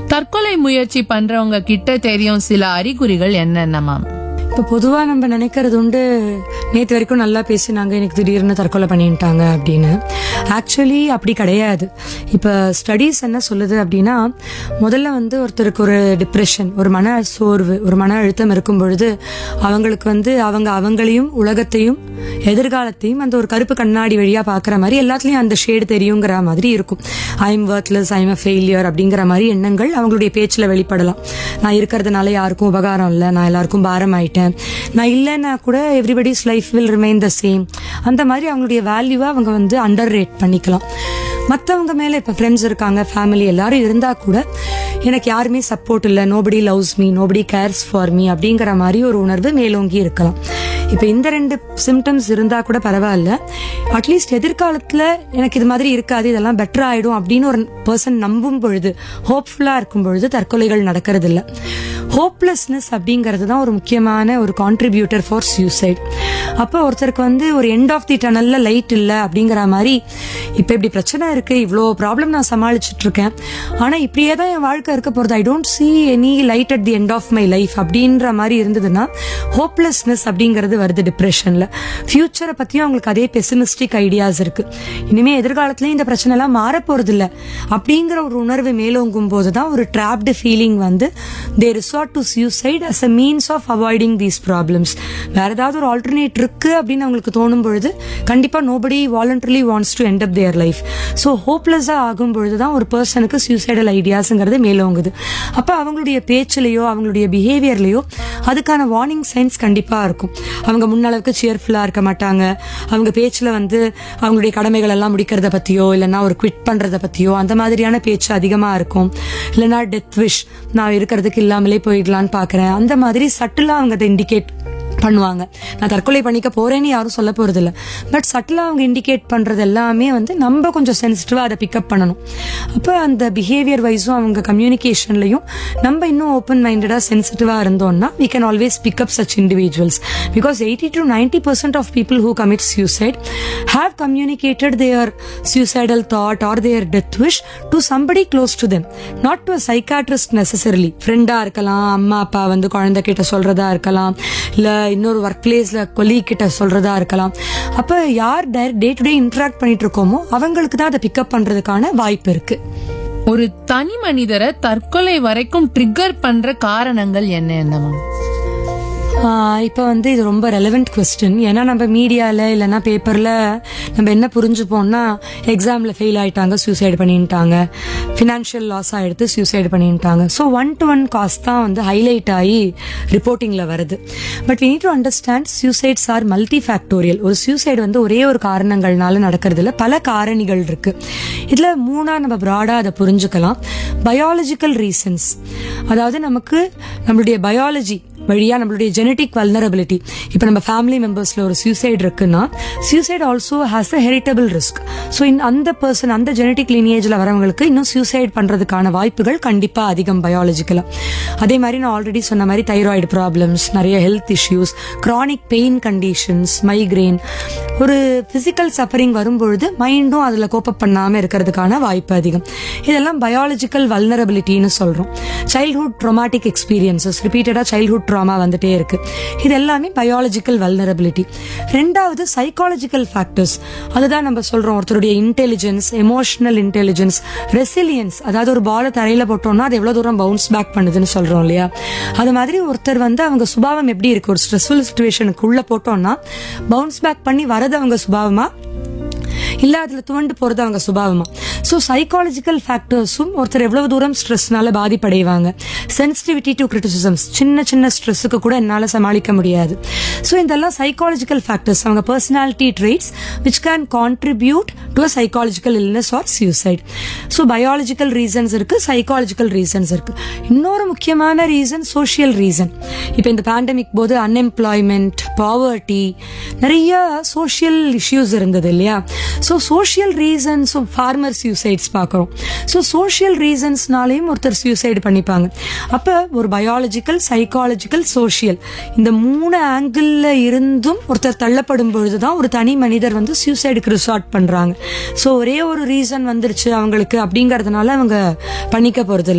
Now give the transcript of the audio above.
தற்கொலை முயற்சி பண்றவங்க கிட்ட தெரியும் சில அறிகுறிகள் என்னென்ன மேம் இப்போ பொதுவாக நம்ம நினைக்கிறது உண்டு நேற்று வரைக்கும் நல்லா பேசினாங்க எனக்கு திடீர்னு தற்கொலை பண்ணிட்டாங்க அப்படின்னு ஆக்சுவலி அப்படி கிடையாது இப்போ ஸ்டடீஸ் என்ன சொல்லுது அப்படின்னா முதல்ல வந்து ஒருத்தருக்கு ஒரு டிப்ரெஷன் ஒரு மன சோர்வு ஒரு மன அழுத்தம் இருக்கும் பொழுது அவங்களுக்கு வந்து அவங்க அவங்களையும் உலகத்தையும் எதிர்காலத்தையும் அந்த ஒரு கருப்பு கண்ணாடி வழியாக பார்க்குற மாதிரி எல்லாத்துலேயும் அந்த ஷேடு தெரியுங்கிற மாதிரி இருக்கும் I'm worthless I'm a failure அப்படிங்கிற மாதிரி எண்ணங்கள் அவங்களுடைய பேச்சில் வெளிப்படலாம் நான் இருக்கிறதுனால யாருக்கும் உபகாரம் இல்லை நான் எல்லாருக்கும் பாரம் ஆயிட்டேன் நான் இல்லைன்னா கூட everybody's life will remain the same அந்த மாதிரி அவங்களுடைய வேல்யூவை அவங்க வந்து அண்டர் ரேட் பண்ணிக்கலாம் மற்றவங்க மேலே இப்போ ஃப்ரெண்ட்ஸ் இருக்காங்க ஃபேமிலி எல்லாரும் இருந்தால் கூட எனக்கு யாருமே சப்போர்ட் இல்லை nobody loves me nobody cares for me அப்படிங்கிற மாதிரி ஒரு உணர்வு மேலோங்கி இருக்கலாம் இப்போ இந்த ரெண்டு சிம்டம்ஸ் இருந்தால் கூட பரவாயில்ல அட்லீஸ்ட் எதிர்காலத்தில் எனக்கு இது மாதிரி இருக்காது இதெல்லாம் பெட்டர் ஆயிடும் அப்படின்னு ஒரு பர்சன் நம்பும் பொழுது ஹோப்ஃபுல்லாக இருக்கும் பொழுது தற்கொலைகள் நடக்கிறது இல்ல ஹோப்லெஸ்னஸ் அப்படிங்கிறது தான் ஒரு முக்கியமான ஒரு கான்ட்ரிபியூட்டர் ஃபார் சூசைட் அப்போ ஒருத்தருக்கு வந்து ஒரு எண்ட் ஆஃப் தி டனல்ல லைட் இல்லை அப்படிங்கிற மாதிரி இப்போ இப்படி பிரச்சனை இருக்கு இவ்வளோ ப்ராப்ளம் நான் சமாளிச்சுட்டு இருக்கேன் ஆனால் இப்படியே தான் என் வாழ்க்கை இருக்க போகிறது I don't see any light at the end of my life அப்படின்ற மாதிரி இருந்ததுன்னா ஹோப்லெஸ்னஸ் அப்படிங்கிறது வருது டிப்ரெஷனில் ஃபியூச்சரை பற்றியும் அவங்களுக்கு அதே பெசிமிஸ்டிக் ஐடியாஸ் இருக்கு இனிமே எதிர்காலத்துலயும் இந்த பிரச்சனை எல்லாம் மாறப்போறது இல்ல அப்படிங்கிற ஒரு உணர்வு மேலோங்கும் போது தான் ஒரு டிராப்டு ஃபீலிங் வந்து they resort to suicide as a means of avoiding these problems வேற ஏதாவது ஒரு ஆல்டர்னேட் இருக்கு அப்படின்னு அவங்களுக்கு தோணும் பொழுது கண்டிப்பா nobody voluntarily wants to end up their life so ஹோப்லெஸ்ஸாக ஆகும் பொழுது தான் ஒரு பர்சனுக்கு சூசைடல் ஐடியாஸுங்கிறது மேலோங்குது அப்போ அவங்களுடைய பேச்சிலையோ அவங்களுடைய பிஹேவியர்லையோ அதுக்கான வார்னிங் சைன்ஸ் கண்டிப்பாக இருக்கும் அவங்க முன்னளவுக்கு சியர்ஃபுல்லாக இருக்க மாட்டாங்க அவங்க பேச்சில் வந்து அவங்களுடைய கடமைகள் எல்லாம் முடிக்கிறத பற்றியோ இல்லைன்னா ஒரு குவிட் பண்ணுறத பற்றியோ அந்த மாதிரியான பேச்சு அதிகமாக இருக்கும் இல்லைன்னா டெத் விஷ் நான் இருக்கிறதுக்கு இல்லாமலே போயிடலான்னு பார்க்குறேன் அந்த மாதிரி சட்டிலாக அவங்க அதை இண்டிகேட் பண்ணுவாங்க நான் தற்கொலை பண்ணிக்க போறேன்னு யாரும் சொல்ல போறது இல்ல பட் சட்டிலா அவங்க இண்டிகேட் பண்றது எல்லாமே வந்து நம்ம கொஞ்சம் சென்சிட்டிவா அதை பிக்கப் பண்ணணும் அப்போ அந்த பிஹேவியர் வைஸும் அவங்க கம்யூனிகேஷன்லையும் நம்ம இன்னும் ஓப்பன் மைண்டடா சென்சிட்டிவா இருந்தோம்னா we can always pick up such individuals because eighty to ninety percent of people who commit suicide have communicated their suicidal thought or their death wish to somebody close to them not to a psychiatrist necessarily ஃப்ரெண்டா இருக்கலாம் அம்மா அப்பா வந்து குழந்தை கிட்ட சொல்றதா இருக்கலாம் இல்ல இன்னொரு ஒர்க் பிளேஸ்ல கொலி கிட்ட சொல்றதா இருக்கலாம் அப்ப யார் டே டு டே இன்டராக்ட் பண்ணிட்டு இருக்கோமோ அவங்களுக்கு தான் அதை பிக்கப் பண்றதுக்கான வாய்ப்பு இருக்கு ஒரு தனி மனிதரை தற்கொலை வரைக்கும் ட்ரிகர் பண்ற காரணங்கள் என்ன என்ன மேம் இப்போ வந்து இது ரொம்ப ரெலவெண்ட் கொஸ்டின் ஏன்னா நம்ம மீடியாவில் இல்லைன்னா பேப்பரில் நம்ம என்ன புரிஞ்சுப்போம்னா எக்ஸாமில் ஃபெயில் ஆயிட்டாங்க சூசைட் பண்ணிட்டாங்க ஃபினான்ஷியல் லாஸ் ஆகிடுத்து சூசைட் பண்ணிட்டாங்க so one to one cause தான் வந்து ஹைலைட் ஆகி ரிப்போர்ட்டிங்கில் வருது but we need to understand suicides are multifactorial ஒரு சூசைட் வந்து ஒரே ஒரு காரணங்கள்னால நடக்கிறது இல்ல பல காரணிகள் இருக்கு இதில் மூணா நம்ம ப்ராடாக அதை புரிஞ்சுக்கலாம் பயாலஜிக்கல் ரீசன்ஸ் அதாவது நமக்கு நம்மளுடைய பயாலஜி வழியா நம்மளுடைய ஜெனட்டிக் வல்னரபிலிட்டி இப்போ நம்ம ஃபேமிலி மெம்பர்ஸ்ல ஒரு சூசைட் இருக்குன்னா suicide also has a heritable risk so அந்த பர்சன் அந்த ஜெனட்டிக் லீனியேஜில் வரவங்களுக்கு இன்னும் சூசைட் பண்றதுக்கான வாய்ப்புகள் கண்டிப்பா அதிகம் பயாலஜிக்கலா அதே மாதிரி நான் ஆல்ரெடி சொன்ன மாதிரி தைராய்டு ப்ராப்ளம்ஸ் நிறைய health issues chronic pain conditions migraine ஒரு பிசிக்கல் சஃபரிங் வரும்பொழுது மைண்டும் அதுல கோப்பப் பண்ணாம இருக்கிறதுக்கான வாய்ப்பு அதிகம் இதெல்லாம் பயாலஜிக்கல் வல்னரபிலிட்டின்னு சொல்றோம் சைல்ட்ஹுட் ட்ரோமாட்டிக் எக்ஸ்பீரியன்சஸ் ரிப்பீட்டடா சைல்ட்ஹுட் ட்ராமா வந்துட்டே இருக்கு இது எல்லாமே பயாலஜிக்கல் வல்னரபிலிட்டி ரெண்டாவது சைக்காலஜிக்கல் ஃபேக்டர்ஸ் அதுதான் நம்ம சொல்றோம் ஒருத்தருடைய இன்டெலிஜென்ஸ் எமோஷனல் இன்டெலிஜென்ஸ் ரெசிலியன்ஸ் அதாவது ஒரு பால தரையில போட்டோம்னா அது எவ்வளவு தூரம் பவுன்ஸ் பேக் பண்ணுதுன்னு சொல்றோம் இல்லையா அது மாதிரி ஒருத்தர் வந்து அவங்க சுபாவம் எப்படி இருக்கு ஒரு ஸ்ட்ரெஸ்ஃபுல் சுச்சுவேஷனுக்கு உள்ள போட்டோம்னா பவுன்ஸ் பேக் பண்ணி வரது அவங்க சுபாவமா இல்ல அதுல துவண்டு போறது அவங்க சுபாவமா ஸோ சைக்காலஜிக்கல் ஃபேக்டர்ஸும் ஒருத்தர் எவ்வளவு தூரம் ஸ்ட்ரெஸ்னால பாதிப்படைவாங்க சென்சிட்டிவிட்டி டு கிரிட்டிசிசம்ஸ் சின்ன சின்ன ஸ்ட்ரெஸ்ஸுக்கு கூட என்னால சமாளிக்க முடியாது ஸோ இதெல்லாம் சைக்காலஜிக்கல் ஃபேக்டர்ஸ் அவங்க personality traits which can contribute to a psychological illness or suicide so biological reasons இருக்கு சைக்காலஜிக்கல் ரீசன்ஸ் இருக்கு இன்னொரு முக்கியமான ரீசன் சோஷியல் ரீசன் இப்போ இந்த பேண்டமிக் போது அன்எம்ப்ளாய்மெண்ட் பாவர்ட்டி நிறைய சோஷியல் இஷ்யூஸ் இருந்தது இல்லையா so social reasons farmer suicides பார்க்குறோம் ஸோ சோஷியல் ரீசன்ஸ்னாலையும் ஒருத்தர் சூசைட் பண்ணிப்பாங்க அப்போ ஒரு பயாலஜிக்கல் சைக்காலஜிக்கல் சோஷியல் இந்த மூணு ஆங்கிள் இருந்தும் ஒருத்தர் தள்ளப்படும் பொழுதுதான் ஒரு தனி மனிதர் வந்து சூசைடுக்கு ரிசார்ட் பண்றாங்க ஸோ ஒரே ஒரு ரீசன் வந்துருச்சு அவங்களுக்கு அப்படிங்கறதுனால அவங்க பண்ணிக்க போறது இல்ல